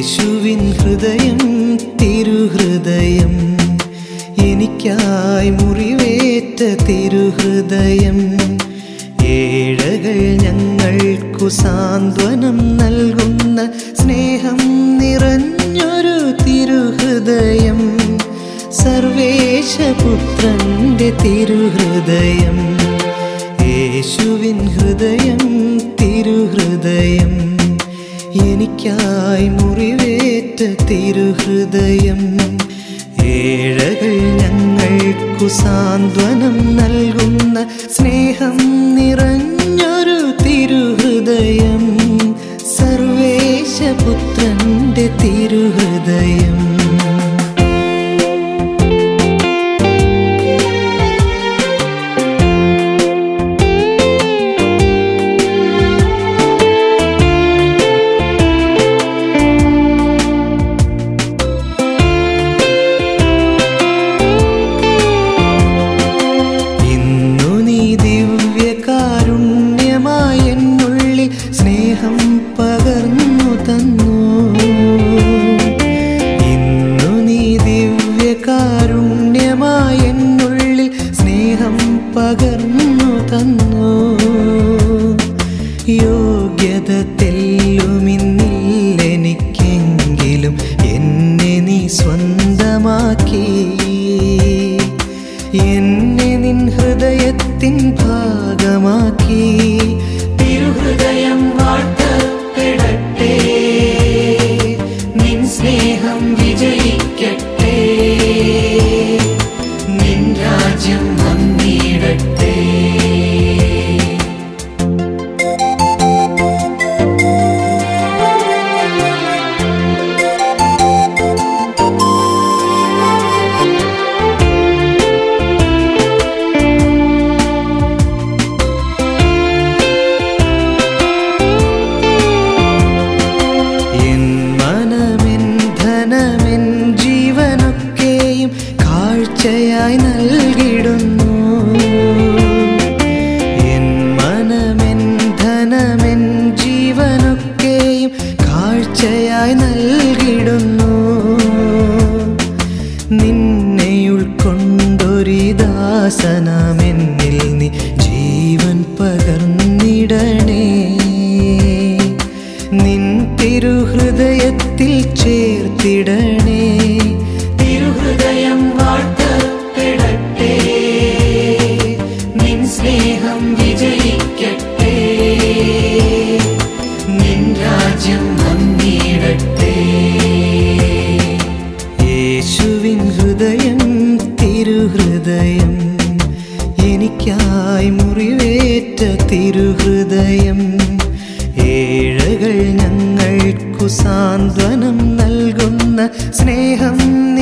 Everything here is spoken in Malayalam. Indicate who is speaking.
Speaker 1: യേശുവിൻ ഹൃദയം തിരുഹൃദയം എനിക്കായി മുറിവേറ്റ തിരുഹൃദയം ഏഴകൾ ഞങ്ങൾക്കു സാന്ത്വനം നൽകുന്ന സ്നേഹം നിറഞ്ഞൊരു തിരുഹൃദയം സർവേശപുത്രന്റെ തിരുഹൃദയം യേശുവിൻ ഹൃദയം തിരുഹൃദയം എനിക്കായി മുറിവേറ്റ തിരുഹൃദയം ഏഴകൾ ഞങ്ങൾക്കു സാന്ത്വനം നൽകുന്ന സ്നേഹം നിറഞ്ഞൊരു തിരുഹൃദയം സർവേശപുത്രന്റെ തിരുഹൃദയം ഇന്നു നീ ദിവ്യകാരുണ്യമായി എന്നുള്ളിൽ സ്നേഹം പകർന്നു തന്നു ഇന്നു നീ ദിവ്യകാരുണ്യമായി എന്നുള്ളിൽ സ്നേഹം പകർന്നു തന്നു യോഗ്യത തെല്ലുമിന്നില്ലെനിക്കെങ്കിലും എന്നെ നീ സ്വന്തമാക്കി എന്നെ നിൻ ഹൃദയത്തിൻ ഭാഗമാക്കി തിരുഹൃദയം വാഴ്ത്തപ്പെടട്ടെ നിൻ സ്നേഹം വിജയിക്കട്ടെ നിൻ രാജ്യം വന്നിടട്ടെ എൻ മനമെൻ ധനമെൻ ജീവനൊക്കെയും കാഴ്ചയായി നൽകിടുന്നു എൻ മനമെൻ ധനമെൻ ജീവനൊക്കെയും കാഴ്ചയായി നൽകിടുന്നു നിന്നെ ഉൾക്കൊണ്ടൊരു ദാസനമെന്നിൽ നീ ജീവൻ പകർന്നിടണേ നിൻ തിരുഹൃദയത്തിൽ ചേർത്തിടണേ തിരുഹൃദയം വാഴ്ത്തപ്പെടട്ടെ നിൻ സ്നേഹം വിജയിക്കട്ടെ നിൻ രാജ്യം വന്നിടട്ടെ യേശുവിൻ ഹൃദയം തിരുഹൃദയം എനിക്കായി മുറിവേറ്റ തിരുഹൃദയം ഏഴകൾ ഞങ്ങൾക്കു സാന്ത്വനം നൽകുന്ന സ്നേഹം